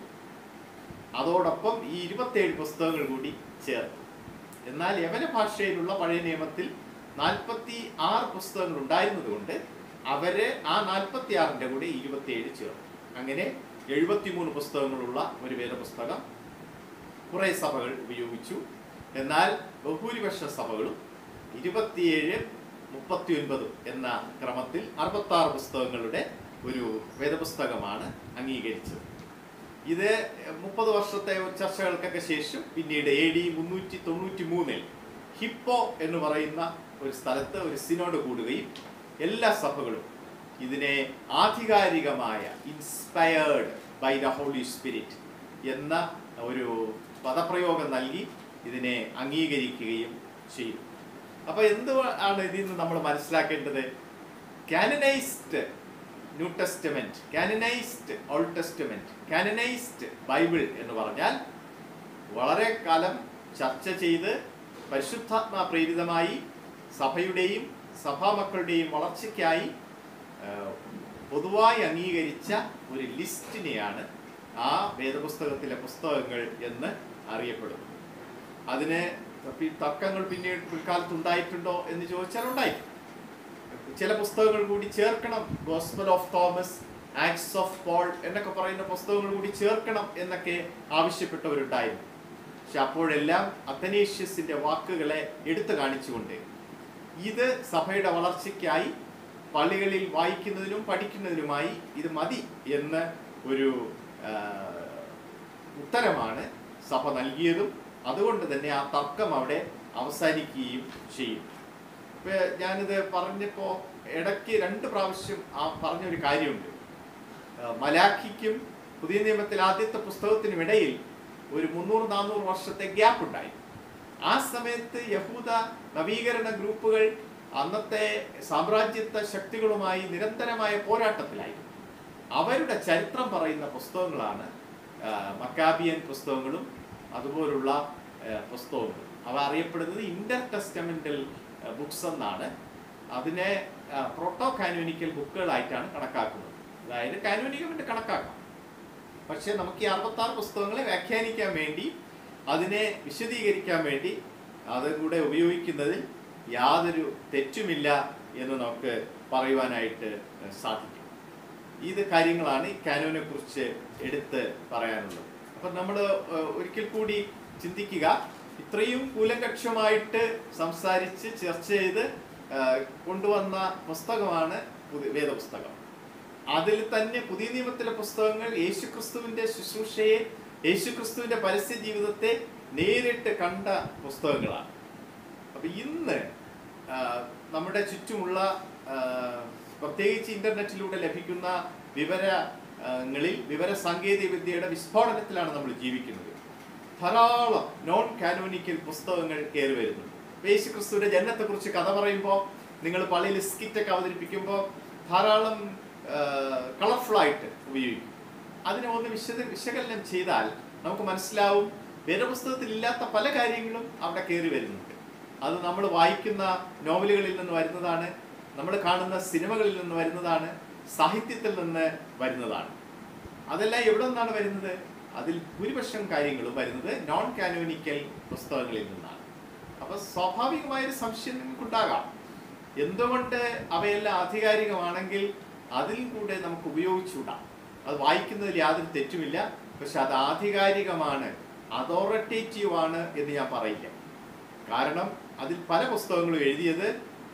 [SPEAKER 1] അതോടൊപ്പം ഈ ഇരുപത്തേഴ് പുസ്തകങ്ങൾ കൂടി ചേർത്തു എന്നാൽ യവന ഭാഷയിലുള്ള പഴയ നിയമത്തിൽ നാൽപ്പത്തി ആറ് പുസ്തകങ്ങൾ ഉണ്ടായിരുന്നതുകൊണ്ട് അവര് ആ നാൽപ്പത്തി ആറിന്റെ കൂടെ ഇരുപത്തിയേഴ് ചേർത്തു അങ്ങനെ എഴുപത്തിമൂന്ന് പുസ്തകങ്ങളുള്ള ഒരു വേദപുസ്തകം കുറെ സഭകൾ ഉപയോഗിച്ചു എന്നാൽ ബഹുഭൂരിപക്ഷ സഭകളും ഇരുപത്തിയേഴ് മുപ്പത്തി ഒൻപത് എന്ന ക്രമത്തിൽ അറുപത്തി ആറ് പുസ്തകങ്ങളുടെ ഒരു വേദപുസ്തകമാണ് അംഗീകരിച്ചത് ഇത് മുപ്പത് വർഷത്തെ ചർച്ചകൾക്കൊക്കെ ശേഷം പിന്നീട് എ ഡി മുന്നൂറ്റി തൊണ്ണൂറ്റി മൂന്നിൽ ഹിപ്പോ എന്ന് പറയുന്ന ഒരു സ്ഥലത്ത് ഒരു സിനോഡ് കൂടുകയും എല്ലാ സഭകളും ഇതിനെ ആധികാരികമായ inspired by the Holy Spirit എന്ന ഒരു പദപ്രയോഗം നൽകി ഇതിനെ അംഗീകരിക്കുകയും ചെയ്തു അപ്പൊ എന്ത് ആണ് ഇതിൽ നിന്ന് നമ്മൾ മനസ്സിലാക്കേണ്ടത് canonised New Testament canonised Old Testament canonised Bible എന്ന് പറഞ്ഞാൽ വളരെ കാലം ചർച്ച ചെയ്ത് പരിശുദ്ധാത്മാ പ്രേരിതമായി സഭയുടെയും സഭാമക്കളുടെയും വളർച്ചയ്ക്കായി ആ, പൊതുവായി അംഗീകരിച്ച ഒരു ലിസ്റ്റിനെയാണ് ആ വേദപുസ്തകത്തിലെ പുസ്തകങ്ങൾ എന്ന് അറിയപ്പെടുന്നത് അതിന് പി- തർക്കങ്ങൾ പിന്നീട് പിൽക്കാലത്ത് ഉണ്ടായിട്ടുണ്ടോ എന്ന് ചോദിച്ചാൽ ഉണ്ടായിട്ടുണ്ട് ചില പുസ്തകങ്ങൾ കൂടി ചേർക്കണം Gospel of Thomas Acts of Paul എന്നൊക്കെ പറയുന്ന പുസ്തകങ്ങൾ കൂടി ചേർക്കണം എന്നൊക്കെ ആവശ്യപ്പെട്ടവരുണ്ടായിരുന്നു പക്ഷെ അപ്പോഴെല്ലാം അത്തനേഷ്യസിന്റെ വാക്കുകളെ എടുത്തു കാണിച്ചുകൊണ്ട് ഇത് സഭയുടെ വളർച്ചയ്ക്കായി പള്ളികളിൽ വായിക്കുന്നതിനും പഠിക്കുന്നതിനുമായി ഇത് മതി എന്ന് ഒരു ആ, ഉത്തരമാണ് സഭ നൽകിയതും അതുകൊണ്ട് തന്നെ ആ തർക്കം അവിടെ അവസാനിക്കുകയും ചെയ്യും ഇപ്പൊ ഞാനിത് പറഞ്ഞപ്പോ ഇടയ്ക്ക് രണ്ട് പ്രാവശ്യം ആ പറഞ്ഞൊരു കാര്യമുണ്ട് ആ, മലാഖിക്കും പുതിയ നിയമത്തിൽ ആദ്യത്തെ പുസ്തകത്തിനും ഇടയിൽ ഒരു മുന്നൂറ് നാനൂറ് വർഷത്തെ ഗ്യാപ്പ് ഉണ്ടായി ആ സമയത്ത് യഹൂദ നവീകരണ ഗ്രൂപ്പുകൾ അന്നത്തെ സാമ്രാജ്യത്വ ശക്തികളുമായി നിരന്തരമായ പോരാട്ടത്തിലായിരുന്നു അവരുടെ ചരിത്രം പറയുന്ന പുസ്തകങ്ങളാണ് ആ, മക്കാബിയൻ പുസ്തകങ്ങളും അതുപോലുള്ള ആ, പുസ്തകങ്ങളും അവ അറിയപ്പെടുന്നത് ഇന്റർ ടെസ്റ്റമെന്റൽ ബുക്സ് എന്നാണ് അതിനെ പ്രോട്ടോ കാനോനിക്കൽ ബുക്കുകളായിട്ടാണ് കണക്കാക്കുന്നത് അതായത് കാനോനിക്കൽ കണക്കാക്കാം പക്ഷേ നമുക്ക് ഈ അറുപത്താറ് പുസ്തകങ്ങളെ വ്യാഖ്യാനിക്കാൻ വേണ്ടി അതിനെ വിശദീകരിക്കാൻ വേണ്ടി അതും കൂടെ ഉപയോഗിക്കുന്നതിൽ യാതൊരു തെറ്റുമില്ല എന്ന് നമുക്ക് പറയുവാനായിട്ട് സാധിക്കും ഇത് കാര്യങ്ങളാണ് ഈ കാനോനെ കുറിച്ച് എടുത്ത് പറയാനുള്ളത് അപ്പൊ നമ്മൾ ഒരിക്കൽ കൂടി ചിന്തിക്കുക ഇത്രയും കൂലങ്കക്ഷമായിട്ട് സംസാരിച്ച് ചർച്ച ചെയ്ത് ആ, കൊണ്ടുവന്ന പുസ്തകമാണ് പുതിയ വേദപുസ്തകം അതിൽ തന്നെ പുതിയ നിയമത്തിലെ പുസ്തകങ്ങൾ യേശുക്രിസ്തുവിന്റെ ശുശ്രൂഷയെ യേശുക്രിസ്തുവിന്റെ പരസ്യ ജീവിതത്തെ നേരിട്ട് കണ്ട പുസ്തകങ്ങളാണ് അപ്പൊ ഇന്ന് ആ, നമ്മുടെ ചുറ്റുമുള്ള ആ, പ്രത്യേകിച്ച് ഇന്റർനെറ്റിലൂടെ ലഭിക്കുന്ന വിവരങ്ങളിൽ വിവര സാങ്കേതിക വിദ്യയുടെ വിസ്ഫോടനത്തിലാണ് നമ്മൾ ജീവിക്കുന്നത് ധാരാളം നോൺ കാനോനിക്കൽ പുസ്തകങ്ങൾ കയറി വരുന്നുണ്ട് ഇപ്പൊ യേശുക്രിസ്തുവിന്റെ ജനനത്തെക്കുറിച്ച് കഥ പറയുമ്പോൾ നിങ്ങൾ പള്ളിയിൽ സ്കിറ്റൊക്കെ അവതരിപ്പിക്കുമ്പോൾ ധാരാളം കളർഫുൾ ആയിട്ട് ഉപയോഗിക്കും അതിനെ ഒന്ന് വിശദ വിശകലനം ചെയ്താൽ നമുക്ക് മനസ്സിലാവും വേദപുസ്തകത്തിൽ ഇല്ലാത്ത പല കാര്യങ്ങളും അവിടെ കയറി വരുന്നുണ്ട് അത് നമ്മൾ വായിക്കുന്ന നോവലുകളിൽ നിന്ന് വരുന്നതാണ് നമ്മൾ കാണുന്ന സിനിമകളിൽ നിന്ന് വരുന്നതാണ് സാഹിത്യത്തിൽ നിന്ന് വരുന്നതാണ് അതെല്ലാം എവിടെ നിന്നാണ് വരുന്നത് അതിൽ ഭൂരിപക്ഷം കാര്യങ്ങളും വരുന്നത് നോൺ കാനോനിക്കൽ പുസ്തകങ്ങളിൽ നിന്നാണ് അപ്പൊ സ്വാഭാവികമായൊരു സംശയം നിങ്ങൾക്കുണ്ടാകാം എന്തുകൊണ്ട് അവയെല്ലാം ആധികാരികമാണെങ്കിൽ അതിൽ കൂടെ നമുക്ക് ഉപയോഗിച്ചുകൂടാം അത് വായിക്കുന്നതിൽ യാതൊരു തെറ്റുമില്ല പക്ഷെ അത് ആധികാരികമാണ് അതോറിറ്റേറ്റീവ് ആണ് എന്ന് ഞാൻ പറയില്ല കാരണം അതിൽ പല പുസ്തകങ്ങളും എഴുതിയത്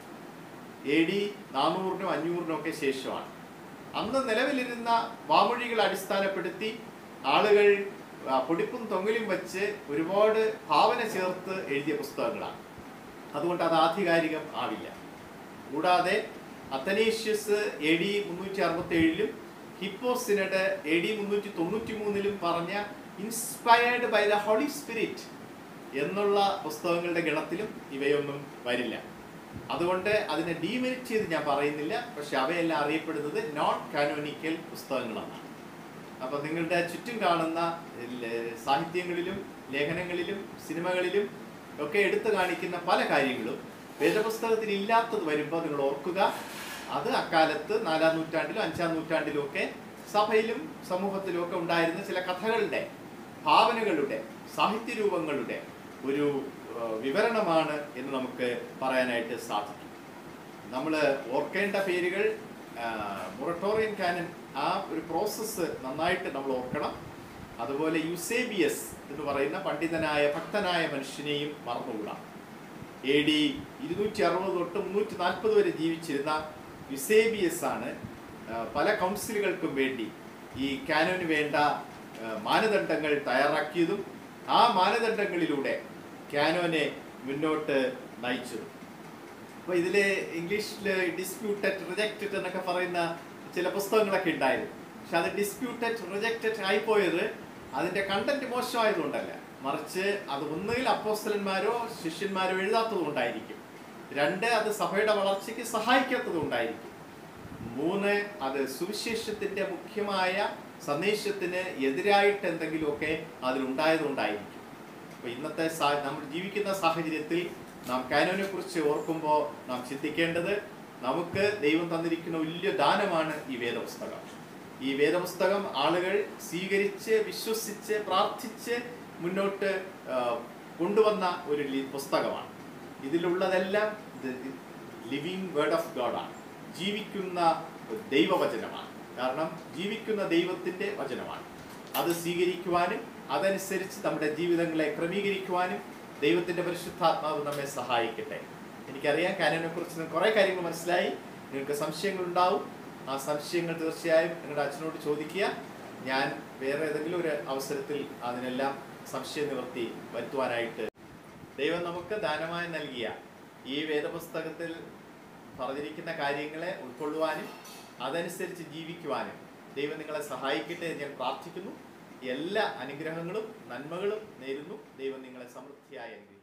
[SPEAKER 1] എ ഡി നാനൂറിനും അഞ്ഞൂറിനും ഒക്കെ ശേഷമാണ് അന്ന് നിലവിലിരുന്ന വാമൊഴികൾ അടിസ്ഥാനപ്പെടുത്തി ആളുകൾ ആ, പൊടിപ്പും തൊങ്ങലും വെച്ച് ഒരുപാട് ഭാവന ചേർത്ത് എഴുതിയ പുസ്തകങ്ങളാണ് അതുകൊണ്ട് അത് ആധികാരികം ആവില്ല കൂടാതെ അത്തനേഷ്യസ് എ ഡി മുന്നൂറ്റി അറുപത്തി ഏഴിലും ഹിപ്പോസിനഡ് എ ഡി മുന്നൂറ്റി തൊണ്ണൂറ്റി മൂന്നിലും പറഞ്ഞ inspired by the Holy Spirit എന്നുള്ള പുസ്തകങ്ങളുടെ ഗണത്തിലും ഇവയൊന്നും വരില്ല അതുകൊണ്ട് അതിനെ ഡീമെരിറ്റ് ചെയ്ത് ഞാൻ പറയുന്നില്ല പക്ഷെ അവയെല്ലാം അറിയപ്പെടുന്നത് നോൺ കാനോനിക്കൽ പുസ്തകങ്ങളാണ് അപ്പൊ നിങ്ങളുടെ ചുറ്റും കാണുന്ന ല- സാഹിത്യങ്ങളിലും ലേഖനങ്ങളിലും സിനിമകളിലും ഒക്കെ എടുത്തു കാണിക്കുന്ന പല കാര്യങ്ങളും വേദപുസ്തകത്തിൽ ഇല്ലാത്തത് വരുമ്പോൾ നിങ്ങൾ ഓർക്കുക അത് അക്കാലത്ത് നാലാം നൂറ്റാണ്ടിലും അഞ്ചാം നൂറ്റാണ്ടിലും ഒക്കെ സഭയിലും സമൂഹത്തിലും ഒക്കെ ഉണ്ടായിരുന്ന ചില കഥകളുടെ ഭാവനകളുടെ സാഹിത്യ രൂപങ്ങളുടെ ഒരു ആ, വിവരണമാണ് എന്ന് നമുക്ക് പറയാനായിട്ട് സാധിക്കും നമ്മൾ ഓർക്കേണ്ട പേരുകൾ മൊറട്ടോറിയൻ കാനൻ ആ ഒരു പ്രോസസ്സ് നന്നായിട്ട് നമ്മൾ ഓർക്കണം അതുപോലെ യുസേബിയസ് എന്ന് പറയുന്ന പണ്ഡിതനായ ഭക്തനായ മനുഷ്യനെയും മറന്നുകൂടാം എ ഡി ഇരുന്നൂറ്റി അറുപത് തൊട്ട് മുന്നൂറ്റി നാൽപ്പത് വരെ ജീവിച്ചിരുന്ന യുസേബിയസ് ആണ് ആ, പല കൗൺസിലുകൾക്കും വേണ്ടി ഈ കാനോന് വേണ്ട ആ, മാനദണ്ഡങ്ങൾ തയ്യാറാക്കിയതും ആ മാനദണ്ഡങ്ങളിലൂടെ കാനോനെ മുന്നോട്ട് നയിച്ചതും അപ്പൊ ഇതില് ഇംഗ്ലീഷിൽ ഡിസ്പ്യൂട്ടഡ് റിജക്റ്റഡ് എന്നൊക്കെ പറയുന്ന ചില പുസ്തകങ്ങളൊക്കെ ഉണ്ടായിരുന്നു പക്ഷെ അത് ഡിസ്പ്യൂട്ടഡ് റിജക്റ്റഡ് ആയിപ്പോയത് അതിന്റെ കണ്ടന്റ് മോശമായതുകൊണ്ടല്ല മറിച്ച് അത് ഒന്നുകിൽ അപ്പോസ്തലന്മാരോ ശിഷ്യന്മാരോ എഴുതാത്തത് കൊണ്ടായിരിക്കും രണ്ട് അത് സഭയുടെ വളർച്ചയ്ക്ക് സഹായിക്കാത്തത് കൊണ്ടായിരിക്കും മൂന്ന് അത് സുവിശേഷത്തിന്റെ മുഖ്യമായ സന്ദേശത്തിന് എതിരായിട്ട് എന്തെങ്കിലുമൊക്കെ അതിലുണ്ടായതുകൊണ്ടായിരിക്കും അപ്പൊ ഇന്നത്തെ സാ- നമ്മൾ ജീവിക്കുന്ന സാഹചര്യത്തിൽ നാം കാനോനെ കുറിച്ച് ഓർക്കുമ്പോൾ നാം ചിന്തിക്കേണ്ടത് നമുക്ക് ദൈവം തന്നിരിക്കുന്ന വലിയ ദാനമാണ് ഈ വേദപുസ്തകം ഈ വേദപുസ്തകം ആളുകൾ സ്വീകരിച്ച് വിശ്വസിച്ച് പ്രാർത്ഥിച്ച് മുന്നോട്ട് ആ, കൊണ്ടുവന്ന ഒരു ലി- പുസ്തകമാണ് ഇതിലുള്ളതെല്ലാം ലിവിങ് വേർഡ് ഓഫ് ഗോഡാണ് ജീവിക്കുന്ന ഒരു ദൈവവചനമാണ് കാരണം ജീവിക്കുന്ന ദൈവത്തിന്റെ വചനമാണ് അത് സ്വീകരിക്കുവാനും അതനുസരിച്ച് നമ്മുടെ ജീവിതങ്ങളെ ക്രമീകരിക്കുവാനും ദൈവത്തിന്റെ പരിശുദ്ധാത്മാവ് നമ്മെ സഹായിക്കട്ടെ എനിക്കറിയാം കാനോനെ കുറിച്ച് കുറെ കാര്യങ്ങൾ മനസ്സിലായി നിങ്ങൾക്ക് സംശയങ്ങൾ ഉണ്ടാവും ആ സംശയങ്ങൾ തീർച്ചയായും നിങ്ങളുടെ അച്ഛനോട് ചോദിക്കുക ഞാൻ വേറെ ഏതെങ്കിലും ഒരു അവസരത്തിൽ അതിനെല്ലാം സംശയ നിവൃത്തി വരുത്തുവാനായിട്ട് ദൈവം നമുക്ക് ദാനമായി നൽകിയ ഈ വേദപുസ്തകത്തിൽ പറഞ്ഞിരിക്കുന്ന കാര്യങ്ങളെ ഉൾക്കൊള്ളുവാനും അതനുസരിച്ച് ജീവിക്കുവാനും ദൈവം നിങ്ങളെ സഹായിക്കട്ടെ എന്ന് ഞാൻ പ്രാർത്ഥിക്കുന്നു എല്ലാ അനുഗ്രഹങ്ങളും നന്മകളും നേരുന്നു ദൈവം നിങ്ങളെ സമൃദ്ധിയായി അനുഗ്രഹിക്കും